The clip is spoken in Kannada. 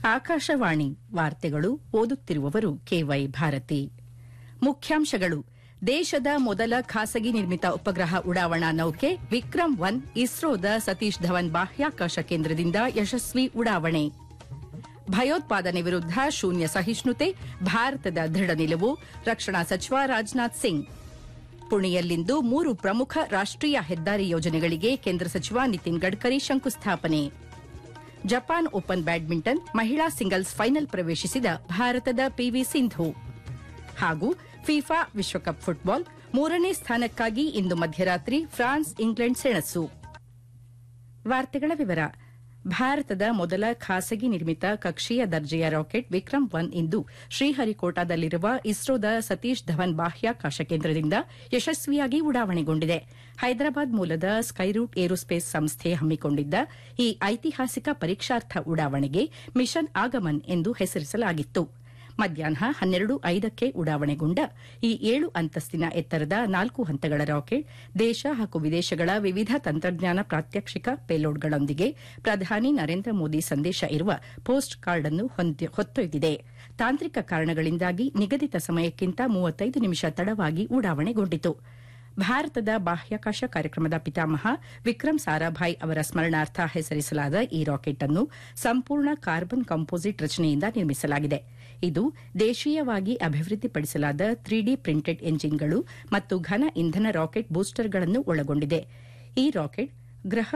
ಆಕಾಶವಾಣಿ ವಾರ್ತೆಗಳು ಓದುತ್ತಿರುವವರು ಕೆವೈ ಭಾರತಿ ಮುಖ್ಯಾಂಶಗಳು ದೇಶದ ಮೊದಲ ಖಾಸಗಿ ನಿರ್ಮಿತ ಉಪಗ್ರಹ ಉಡಾವಣಾ ನೌಕೆ ವಿಕ್ರಮ್ ಒನ್ ಇಸ್ರೋದ ಸತೀಶ್ ಧವನ್ ಬಾಹ್ಯಾಕಾಶ ಕೇಂದ್ರದಿಂದ ಯಶಸ್ವಿ ಉಡಾವಣೆ ಭಯೋತ್ಪಾದನೆ ವಿರುದ್ಧ ಶೂನ್ಯ ಸಹಿಷ್ಣುತೆ ಭಾರತದ ದೃಢ ನಿಲುವು ರಕ್ಷಣಾ ಸಚಿವ ರಾಜನಾಥ್ ಸಿಂಗ್ ಪುಣೆಯಲ್ಲಿಂದು ಮೂರು ಪ್ರಮುಖ ರಾಷ್ಟೀಯ ಹೆದ್ದಾರಿ ಯೋಜನೆಗಳಿಗೆ ಕೇಂದ್ರ ಸಚಿವ ನಿತಿನ್ ಗಡ್ಕರಿ ಶಂಕುಸ್ಥಾಪನೆ ಜಪಾನ್ ಓಪನ್ ಬ್ಯಾಡ್ಮಿಂಟನ್ ಮಹಿಳಾ ಸಿಂಗಲ್ಸ್ ಫೈನಲ್ ಪ್ರವೇಶಿಸಿದ ಭಾರತದ ಪಿವಿ ಸಿಂಧು ಹಾಗೂ ಫಿಫಾ ವಿಶ್ವಕಪ್ ಫುಟ್ಬಾಲ್ ಮೂರನೇ ಸ್ಥಾನಕ್ಕಾಗಿ ಇಂದು ಮಧ್ಯರಾತ್ರಿ ಫ್ರಾನ್ಸ್ ಇಂಗ್ಲೆಂಡ್ ಸೆಣಸು ವಾರ್ತೆಗಳ ವಿವರ ಭಾರತದ ಮೊದಲ ಖಾಸಗಿ ನಿರ್ಮಿತ ಕಕ್ಷೀಯ ದರ್ಜೆಯ ರಾಕೆಟ್ ವಿಕ್ರಮ್ ಒನ್ ಇಂದು ಶ್ರೀಹರಿಕೋಟಾದಲ್ಲಿರುವ ಇಸ್ರೋದ ಸತೀಶ್ ಧವನ್ ಬಾಹ್ಯಾಕಾಶ ಕೇಂದ್ರದಿಂದ ಯಶಸ್ವಿಯಾಗಿ ಉಡಾವಣೆಗೊಂಡಿದೆ ಹೈದರಾಬಾದ್ ಮೂಲದ ಸ್ಕೈರೂಟ್ ಏರೋಸ್ಪೇಸ್ ಸಂಸ್ಥೆ ಹಮ್ಮಿಕೊಂಡಿದ್ದ ಈ ಐತಿಹಾಸಿಕ ಪರೀಕ್ಷಾರ್ಥ ಉಡಾವಣೆಗೆ ಮಿಷನ್ ಆಗಮನ್ ಎಂದು ಹೆಸರಿಸಲಾಗಿತ್ತು ಮಧ್ಯಾಹ್ನ ಹನ್ನೆರಡು ಐದಕ್ಕೆ ಉಡಾವಣೆಗೊಂಡ ಈ ಏಳು ಅಂತಸ್ತಿನ ಎತ್ತರದ ನಾಲ್ಕು ಹಂತಗಳ ರಾಕೆಟ್ ದೇಶ ಹಾಗೂ ವಿದೇಶಗಳ ವಿವಿಧ ತಂತ್ರಜ್ಞಾನ ಪ್ರಾತ್ಯಕ್ಷಿಕ ಪೇಲೋಡ್ಗಳೊಂದಿಗೆ ಪ್ರಧಾನಿ ನರೇಂದ್ರ ಮೋದಿ ಸಂದೇಶ ಇರುವ ಪೋಸ್ಟ್ ಕಾರ್ಡ್ ಅನ್ನು ಹೊತ್ತೊಯ್ದಿದೆ ತಾಂತ್ರಿಕ ಕಾರಣಗಳಿಂದಾಗಿ ನಿಗದಿತ ಸಮಯಕ್ಕಿಂತ ಮೂವತ್ತೈದು ನಿಮಿಷ ತಡವಾಗಿ ಉಡಾವಣೆಗೊಂಡಿತು ಭಾರತದ ಬಾಹ್ಯಾಕಾಶ ಕಾರ್ಯಕ್ರಮದ ಪಿತಾಮಹ ವಿಕ್ರಮ್ ಸಾರಾಭಾಯ್ ಅವರ ಸ್ಮರಣಾರ್ಥ ಹೆಸರಿಸಲಾದ ಈ ರಾಕೆಟ್ ಅನ್ನು ಸಂಪೂರ್ಣ ಕಾರ್ಬನ್ ಕಂಪೋಸಿಟ್ ರಚನೆಯಿಂದ ನಿರ್ಮಿಸಲಾಗಿದೆ ಇದು ದೇಶೀಯವಾಗಿ ಅಭಿವೃದ್ಧಿಪಡಿಸಲಾದ ತ್ರೀ ಡಿ ಪ್ರಿಂಟೆಡ್ ಎಂಜಿನ್ಗಳು ಮತ್ತು ಘನ ಇಂಧನ ರಾಕೆಟ್ ಬೂಸ್ಟರ್ಗಳನ್ನು ಒಳಗೊಂಡಿದೆ ಈ ರಾಕೆಟ್ ಗ್ರಹ